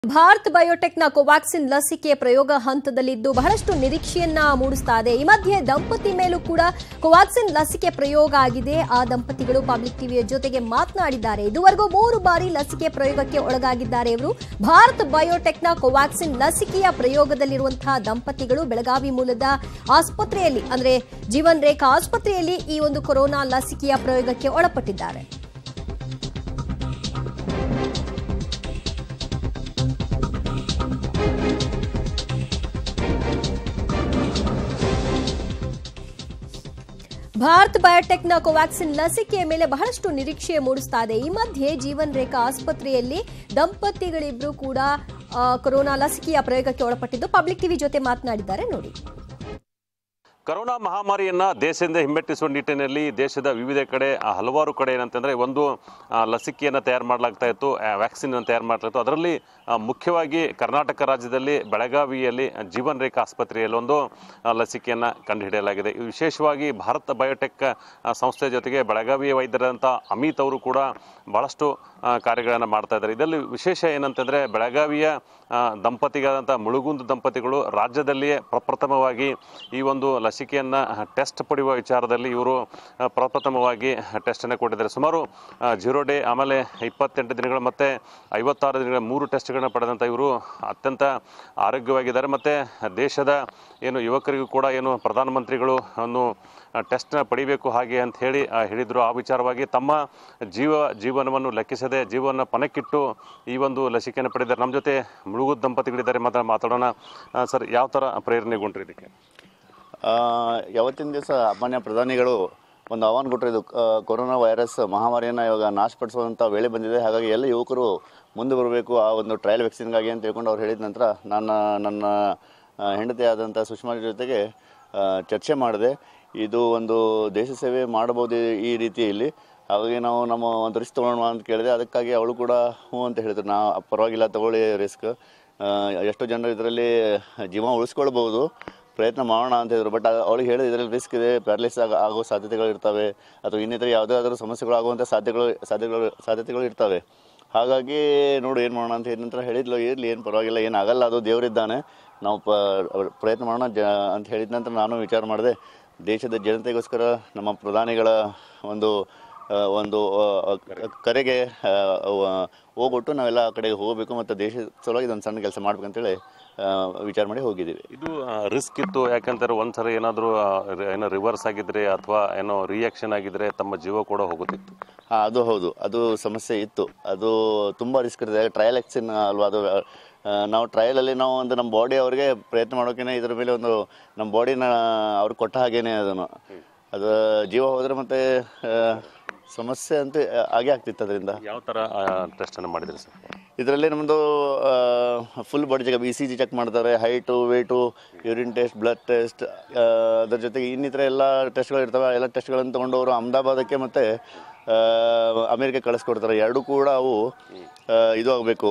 ಭಾರತ್ ಬಯೋಟೆಕ್ನ ಕೋವ್ಯಾಕ್ಸಿನ್ ಲಸಿಕೆ ಪ್ರಯೋಗ ಹಂತದಲ್ಲಿದ್ದು ಬಹಳಷ್ಟು ನಿರೀಕ್ಷೆಯನ್ನ ಮೂಡಿಸ್ತಾ ಇದೆ ಈ ಮಧ್ಯೆ ದಂಪತಿ ಮೇಲೂ ಕೂಡ ಕೋವ್ಯಾಕ್ಸಿನ್ ಲಸಿಕೆ ಪ್ರಯೋಗ ಆಗಿದೆ ಆ ದಂಪತಿಗಳು ಪಬ್ಲಿಕ್ ಟಿವಿಯ ಜೊತೆಗೆ ಮಾತನಾಡಿದ್ದಾರೆ ಇದುವರೆಗೂ ಮೂರು ಬಾರಿ ಲಸಿಕೆ ಪ್ರಯೋಗಕ್ಕೆ ಒಳಗಾಗಿದ್ದಾರೆ ಇವರು ಭಾರತ್ ಬಯೋಟೆಕ್ನ ಕೋವ್ಯಾಕ್ಸಿನ್ ಲಸಿಕೆಯ ಪ್ರಯೋಗದಲ್ಲಿರುವಂತಹ ದಂಪತಿಗಳು ಬೆಳಗಾವಿ ಮೂಲದ ಆಸ್ಪತ್ರೆಯಲ್ಲಿ ಅಂದ್ರೆ ಜೀವನ್ ರೇಖಾ ಆಸ್ಪತ್ರೆಯಲ್ಲಿ ಈ ಒಂದು ಕೊರೋನಾ ಲಸಿಕೆಯ ಪ್ರಯೋಗಕ್ಕೆ ಒಳಪಟ್ಟಿದ್ದಾರೆ ಭಾರತ್ ಬಯೋಟೆಕ್ನ ಕೋವ್ಯಾಕ್ಸಿನ್ ಲಸಿಕೆಯ ಮೇಲೆ ಬಹಳಷ್ಟು ನಿರೀಕ್ಷೆ ಮೂಡಿಸ್ತಾ ಇದೆ ಈ ಮಧ್ಯೆ ಜೀವನ್ ರೇಖಾ ಆಸ್ಪತ್ರೆಯಲ್ಲಿ ದಂಪತಿಗಳಿಬ್ರು ಕೂಡ ಆ, ಕೊರೋನಾ ಲಸಿಕೆಯ ಪ್ರಯೋಗಕ್ಕೆ ಒಳಪಟ್ಟಿದ್ದು ಪಬ್ಲಿಕ್ ಟಿವಿ ಜೊತೆ ಮಾತನಾಡಿದ್ದಾರೆ ನೋಡಿ ಕರೋನಾ ಮಹಾಮಾರಿಯನ್ನು ದೇಶದಿಂದ ಹಿಮ್ಮೆಟ್ಟಿಸುವ ನಿಟ್ಟಿನಲ್ಲಿ ದೇಶದ ವಿವಿಧ ಕಡೆ ಆ, ಹಲವಾರು ಕಡೆ ಏನಂತಂದರೆ ಒಂದು ಆ, ಲಸಿಕೆಯನ್ನು ತಯಾರು ಮಾಡಲಾಗ್ತಾ ಇತ್ತು ವ್ಯಾಕ್ಸಿನ್ ತಯಾರು ಮಾಡಲಾಗ್ತು ಅದರಲ್ಲಿ ಆ, ಮುಖ್ಯವಾಗಿ ಕರ್ನಾಟಕ ರಾಜ್ಯದಲ್ಲಿ ಬೆಳಗಾವಿಯಲ್ಲಿ ಜೀವನ್ ರೇಖಾ ಆಸ್ಪತ್ರೆಯಲ್ಲಿ ಒಂದು ಆ, ಲಸಿಕೆಯನ್ನು ಕಂಡುಹಿಡಿಯಲಾಗಿದೆ ಇದು ವಿಶೇಷವಾಗಿ ಭಾರತ್ ಬಯೋಟೆಕ್ ಆ, ಸಂಸ್ಥೆ ಜೊತೆಗೆ ಬೆಳಗಾವಿಯ ವೈದ್ಯರಾದಂಥ ಅಮಿತ್ ಅವರು ಕೂಡ ಭಾಳಷ್ಟು ಕಾರ್ಯಗಳನ್ನು ಮಾಡ್ತಾ ಇದ್ದಾರೆ ಇದರಲ್ಲಿ ವಿಶೇಷ ಏನಂತಂದರೆ ಬೆಳಗಾವಿಯ ಆ, ದಂಪತಿಗಳಾದಂಥ ಮುಳುಗುಂದು ದಂಪತಿಗಳು ರಾಜ್ಯದಲ್ಲಿಯೇ ಪ್ರಪ್ರಥಮವಾಗಿ ಈ ಒಂದು ಲಸಿಕೆಯನ್ನು ಟೆಸ್ಟ್ ಪಡೆಯುವ ವಿಚಾರದಲ್ಲಿ ಇವರು ಆ, ಪ್ರಪ್ರಥಮವಾಗಿ ಟೆಸ್ಟನ್ನು ಕೊಟ್ಟಿದ್ದಾರೆ ಸುಮಾರು ಜೀರೋ ಡೇ ಆಮೇಲೆ ಇಪ್ಪತ್ತೆಂಟು ದಿನಗಳು ಮತ್ತು ಐವತ್ತಾರು ದಿನಗಳ ಮೂರು ಟೆಸ್ಟ್ಗಳನ್ನ ಪಡೆದಂಥ ಇವರು ಅತ್ಯಂತ ಆರೋಗ್ಯವಾಗಿದ್ದಾರೆ ಮತ್ತು ದೇಶದ ಏನು ಯುವಕರಿಗೂ ಕೂಡ ಏನು ಪ್ರಧಾನಮಂತ್ರಿಗಳು ಒಂದು ಟೆಸ್ಟ್ನ ಪಡಿಬೇಕು ಹಾಗೆ ಅಂತ ಹೇಳಿ ಆ, ಹೇಳಿದರು ಆ ವಿಚಾರವಾಗಿ ತಮ್ಮ ಜೀವ ಜೀವನವನ್ನು ಲೆಕ್ಕಿಸದೆ ಜೀವನ ಪಣಕ್ಕಿಟ್ಟು ಈ ಒಂದು ಲಸಿಕೆಯನ್ನು ಪಡೆದಿದ್ದಾರೆ ನಮ್ಮ ಜೊತೆ ಮುಳುಗು ದಂಪತಿಗಳಿದ್ದಾರೆ ಮಾತ್ರ ಮಾತಾಡೋಣ ಆ, ಸರ್ ಯಾವ ಥರ ಪ್ರೇರಣೆಗೊಂಡ್ರಿ ಇದಕ್ಕೆ ಆ, ಯಾವತ್ತಿನ ದಿವಸ ಮಾನ್ಯ ಪ್ರಧಾನಿಗಳು ಒಂದು ಆಹ್ವಾನ ಕೊಟ್ಟರು ಇದು ಆ, ಕೊರೋನಾ ವೈರಸ್ ಮಹಾಮಾರಿಯನ್ನು ಇವಾಗ ನಾಶಪಡಿಸುವಂಥ ವೇಳೆ ಬಂದಿದೆ ಹಾಗಾಗಿ ಎಲ್ಲ ಯುವಕರು ಮುಂದೆ ಬರಬೇಕು ಆ ಒಂದು ಟ್ರಯಲ್ ವ್ಯಾಕ್ಸಿನ್ಗಾಗಿ ಅಂತ ತಿಳ್ಕೊಂಡು ಅವ್ರು ಹೇಳಿದ ನಂತರ ನಾನು ನನ್ನ ಆ, ಹೆಂಡತಿ ಆದಂಥ ಸುಷ್ಮಾ ಜೊತೆಗೆ ಆ, ಚರ್ಚೆ ಮಾಡಿದೆ ಇದು ಒಂದು ದೇಶ ಸೇವೆ ಮಾಡಬಹುದು ಈ ರೀತಿಯಲ್ಲಿ ಹಾಗಾಗಿ ನಾವು ನಮ್ಮ ಒಂದು ರಿಸ್ಕ್ ತೊಗೊಳ್ಳೋಣ ಅಂತ ಕೇಳಿದೆ ಅದಕ್ಕಾಗಿ ಅವಳು ಕೂಡ ಹ್ಞೂ ಅಂತ ಹೇಳಿದ್ರು ನಾ ಪರವಾಗಿಲ್ಲ ತಗೊಳ್ಳಿ ರಿಸ್ಕ್ ಎಷ್ಟೋ ಜನರು ಇದರಲ್ಲಿ ಜೀವ ಉಳಿಸ್ಕೊಳ್ಬೋದು ಪ್ರಯತ್ನ ಮಾಡೋಣ ಅಂತ ಹೇಳಿದ್ರು ಬಟ್ ಅವಳಿಗೆ ಹೇಳಿದ ಇದರಲ್ಲಿ ರಿಸ್ಕ್ ಇದೆ ಪ್ಯಾರಲಿಸ್ ಆಗ ಆಗೋ ಸಾಧ್ಯತೆಗಳು ಇರ್ತವೆ ಅಥವಾ ಇನ್ನಿತರ ಯಾವುದಾದ್ರೂ ಸಮಸ್ಯೆಗಳು ಆಗುವಂಥ ಸಾಧ್ಯತೆಗಳು ಸಾಧ್ಯತೆಗಳು ಸಾಧ್ಯತೆಗಳು ಇರ್ತವೆ ಹಾಗಾಗಿ ನೋಡು ಏನು ಮಾಡೋಣ ಅಂತ ಹೇಳಿದ ನಂತರ ಹೇಳಿದ್ಲು ಇರಲಿ ಏನು ಪರವಾಗಿಲ್ಲ ಏನು ಆಗಲ್ಲ ಅದು ದೇವರಿದ್ದಾನೆ ನಾವು ಪ ಪ್ರಯತ್ನ ಮಾಡೋಣ ಜ ಅಂತ ಹೇಳಿದ ನಂತರ ನಾನು ವಿಚಾರ ಮಾಡಿದೆ ದೇಶದ ಜನತೆಗೋಸ್ಕರ ನಮ್ಮ ಪ್ರಧಾನಿಗಳ ಒಂದು ಆ, ಒಂದು ಆ, ಕರೆಗೆ ಆ, ಆ, ಹೋಗ್ಬಿಟ್ಟು ನಾವೆಲ್ಲ ಆ ಕಡೆಗೆ ಹೋಗಬೇಕು ಮತ್ತು ದೇಶದ ಸಲುವಾಗಿ ಇದೊಂದು ಸಣ್ಣ ಕೆಲಸ ಮಾಡ್ಬೇಕಂತೇಳಿ ಆ, ವಿಚಾರ ಮಾಡಿ ಹೋಗಿದ್ದೀವಿ ಇದು ರಿಸ್ಕ್ ಇತ್ತು ಯಾಕಂತಾರೆ ಒಂದ್ಸರಿ ಏನಾದರೂ ಏನೋ ರಿವರ್ಸ್ ಆಗಿದ್ರೆ ಅಥವಾ ಏನೋ ರಿಯಾಕ್ಷನ್ ಆಗಿದ್ರೆ ತಮ್ಮ ಜೀವ ಕೂಡ ಹೋಗುತ್ತಿತ್ತು ಹಾಂ ಅದು ಹೌದು ಅದು ಸಮಸ್ಯೆ ಇತ್ತು ಅದು ತುಂಬ ರಿಸ್ಕ್ ಇರುತ್ತೆ ಟ್ರಯಲ್ ವ್ಯಾಕ್ಸಿನ್ ಅಲ್ವಾ ಅದು ಆ, ನಾವು ಟ್ರಯಲಲ್ಲಿ ನಾವು ಒಂದು ನಮ್ಮ ಬಾಡಿ ಅವ್ರಿಗೆ ಪ್ರಯತ್ನ ಮಾಡೋಕ್ಕೇ ಇದ್ರ ಮೇಲೆ ಒಂದು ನಮ್ಮ ಬಾಡಿನ ಅವ್ರಿಗೆ ಕೊಟ್ಟ ಹಾಗೇನೆ ಅದನ್ನು ಅದು ಜೀವ ಹೋದರೆ ಮತ್ತೆ ಆ, ಸಮಸ್ಯೆ ಅಂತೂ ಆಗೇ ಆಗ್ತಿತ್ತು ಅದರಿಂದ ಯಾವ ಥರ ಟೆಸ್ಟನ್ನು ಮಾಡಿದ್ರಿ ಸರ್ ಇದರಲ್ಲಿ ನಮ್ಮದು full body check E C G check ಮಾಡ್ತಾರೆ height weight urine test blood test ಅದ್ರ ಜೊತೆಗೆ ಇನ್ನಿತರ ಎಲ್ಲ ಟೆಸ್ಟ್ಗಳು ಇರ್ತವೆ ಆ ಎಲ್ಲ ಟೆಸ್ಟ್ಗಳನ್ನು ತೊಗೊಂಡು ಅವರು ಅಹಮದಾಬಾದಕ್ಕೆ ಮತ್ತು ಅಮೇರಿಕೆ ಕಳಿಸ್ಕೊಡ್ತಾರೆ ಎರಡೂ ಕೂಡ ಅವು ಆ, ಇದು ಆಗಬೇಕು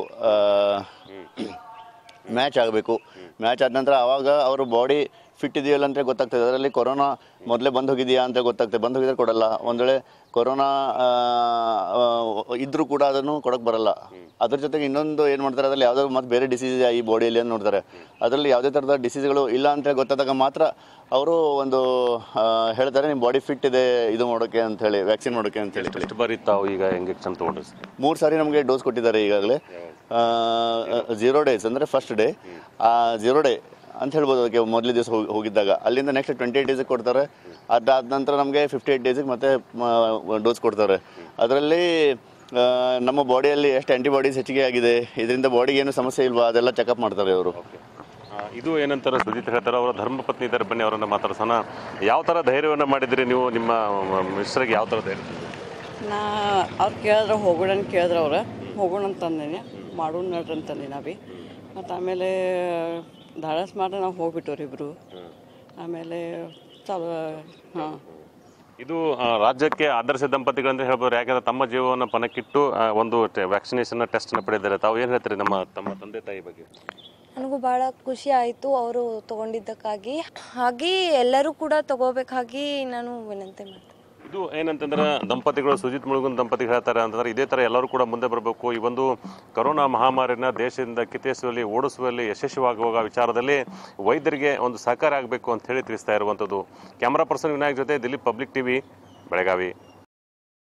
ಮ್ಯಾಚ್ ಆಗಬೇಕು ಮ್ಯಾಚ್ ಆದ ನಂತರ ಆವಾಗ ಅವ್ರ ಬಾಡಿ ಫಿಟ್ ಇದೆಯಲ್ಲ ಅಂತ ಗೊತ್ತಾಗ್ತದೆ ಅದರಲ್ಲಿ ಕೊರೋನಾ ಮೊದಲೇ ಬಂದು ಹೋಗಿದೆಯಾ ಅಂತ ಗೊತ್ತಾಗ್ತದೆ ಬಂದು ಹೋಗಿದ್ರೆ ಕೊಡಲ್ಲ ಒಂದು ವೇಳೆ ಕೊರೋನಾ ಇದ್ರೂ ಕೂಡ ಅದನ್ನು ಕೊಡಕ್ಕೆ ಬರಲ್ಲ ಅದ್ರ ಜೊತೆಗೆ ಇನ್ನೊಂದು ಏನು ಮಾಡ್ತಾರೆ ಅದರಲ್ಲಿ ಯಾವುದಾದ್ರು ಮತ್ತೆ ಬೇರೆ ಡಿಸೀಸ್ ಇದೆಯಾ ಈ ಬಾಡಿಯಲ್ಲಿ ಅಂತ ನೋಡ್ತಾರೆ ಅದರಲ್ಲಿ ಯಾವುದೇ ಥರದ ಡಿಸೀಸ್ಗಳು ಇಲ್ಲ ಅಂತ ಗೊತ್ತಾದಾಗ ಮಾತ್ರ ಅವರು ಒಂದು ಆ, ಹೇಳ್ತಾರೆ ನಿಮ್ಮ ಬಾಡಿ ಫಿಟ್ ಇದೆ ಇದು ಮಾಡೋಕ್ಕೆ ಅಂತ ಹೇಳಿ ವ್ಯಾಕ್ಸಿನ್ ಮಾಡೋಕ್ಕೆ ಅಂತ ಹೇಳಿ ಎಷ್ಟು ಬಾರಿ ತಾವು ಈಗ ಇಂಜೆಕ್ಷನ್ ತೊಗೊಂಡ್ರಿ ಸರ್ ಮೂರು ಸಾರಿ ನಮಗೆ ಡೋಸ್ ಕೊಟ್ಟಿದ್ದಾರೆ ಈಗಾಗಲೇ ಝೀರೋ ಡೇಸ್ ಅಂದರೆ ಫಸ್ಟ್ ಡೇ ಝೀರೋ ಡೇ ಅಂತ ಹೇಳ್ಬೋದು ಅದಕ್ಕೆ ಮೊದಲೇ ದಿವಸ ಹೋಗಿ ಹೋಗಿದ್ದಾಗ ಅಲ್ಲಿಂದ ನೆಕ್ಸ್ಟ್ ಟ್ವೆಂಟಿ ಏಟ್ ಡೇಸಿಗೆ ಕೊಡ್ತಾರೆ ಅದಾದ ನಂತರ ನಮಗೆ ಫಿಫ್ಟಿ ಏಟ್ ಡೇಸಿಗೆ ಮತ್ತೆ ಡೋಸ್ ಕೊಡ್ತಾರೆ ಅದರಲ್ಲಿ ಆ, ನಮ್ಮ ಬಾಡಿಯಲ್ಲಿ ಎಷ್ಟು ಆ್ಯಂಟಿಬಾಡೀಸ್ ಹೆಚ್ಚಿಗೆ ಆಗಿದೆ ಇದರಿಂದ ಬಾಡಿಗೆ ಏನು ಸಮಸ್ಯೆ ಇಲ್ವಾ ಅದೆಲ್ಲ ಚೆಕಪ್ ಮಾಡ್ತಾರೆ ಅವರು ಆ, ಇದು ಏನಂತಾರೆ ಸುಜಿತ್ ಹೇಳ್ತಾರೆ ಅವರ ಧರ್ಮಪತ್ನಿ ಇದ್ದಾರೆ ಬನ್ನಿ ಅವರನ್ನ ಮಾತಾಡ್ಸೋಣ ಯಾವ ಥರ ಧೈರ್ಯವನ್ನು ಮಾಡಿದ್ರಿ ನೀವು ನಿಮ್ಮ ಮಿಸ್ಟ್ರಿಗೆ ಯಾವ ಥರ ಧೈರ್ಯ ತಂದ್ರಿ? ನಾ ಅವ್ರು ಕೇಳಿದ್ರೆ ಹೋಗೋಣ ಅಂತ ಕೇಳಿದ್ರೆ ಅವ್ರು ಹೋಗೋಣ ಅಂತಂದೇನೆ ಮಾಡೋಣ ನಡ್ರಿ ಅಂತಂದೆ ನಾವಿ ಮತ್ತು ಆಮೇಲೆ ಧಾಡಸ್ ಮಾಡಿ ನಾವು ಹೋಗ್ಬಿಟ್ಟವ್ರಿ ಇಬ್ಬರು ಆಮೇಲೆ ಚಲೋ ಹಾಂ ಇದು ಆ, ರಾಜ್ಯಕ್ಕೆ ಆದರ್ಶ ದಂಪತಿಗಳಂತ ಹೇಳ್ಬೋದು ಯಾಕಂದ್ರೆ ತಮ್ಮ ಜೀವವನ್ನು ಪಣಕ್ಕಿಟ್ಟು ಆ, ಒಂದು ವ್ಯಾಕ್ಸಿನೇಷನ್ ಟೆಸ್ಟ್ನ ಪಡೆದಿದ್ದಾರೆ ತಾವು ಏನು ಹೇಳ್ತೀರಿ ನಮ್ಮ ತಮ್ಮ ತಂದೆ ತಾಯಿ ಬಗ್ಗೆ ನನಗೂ ಭಾಳ ಖುಷಿ ಆಯಿತು ಅವರು ತಗೊಂಡಿದ್ದಕ್ಕಾಗಿ ಹಾಗೆ ಎಲ್ಲರೂ ಕೂಡ ತಗೋಬೇಕಾಗಿ ನಾನು ವಿನಂತಿ ಮಾಡ್ತೀನಿ ಇದು ಏನಂತಂದ್ರೆ ದಂಪತಿಗಳು ಸುಜಿತ್ ಮುಳುಗುನ್ ದಂಪತಿಗಳು ಹೇಳ್ತಾರೆ ಅಂತಂದ್ರೆ ಇದೇ ತರ ಎಲ್ಲರೂ ಕೂಡ ಮುಂದೆ ಬರಬೇಕು ಈ ಒಂದು ಕೊರೋನಾ ಮಹಾಮಾರಿನ ದೇಶದಿಂದ ಕಿತ್ತಿಸುವಲ್ಲಿ ಓಡಿಸುವಲ್ಲಿ ಯಶಸ್ವಿಯಾಗುವ ವಿಚಾರದಲ್ಲಿ ವೈದ್ಯರಿಗೆ ಒಂದು ಸಹಕಾರ ಆಗಬೇಕು ಅಂತ ಹೇಳಿ ತಿಳಿಸ್ತಾ ಇರುವಂಥದ್ದು ಕ್ಯಾಮರಾ ಪರ್ಸನ್ ವಿನಾಯಕ್ ಜೊತೆ ದಿಲೀಪ್ ಪಬ್ಲಿಕ್ ಟಿವಿ ಬೆಳಗಾವಿ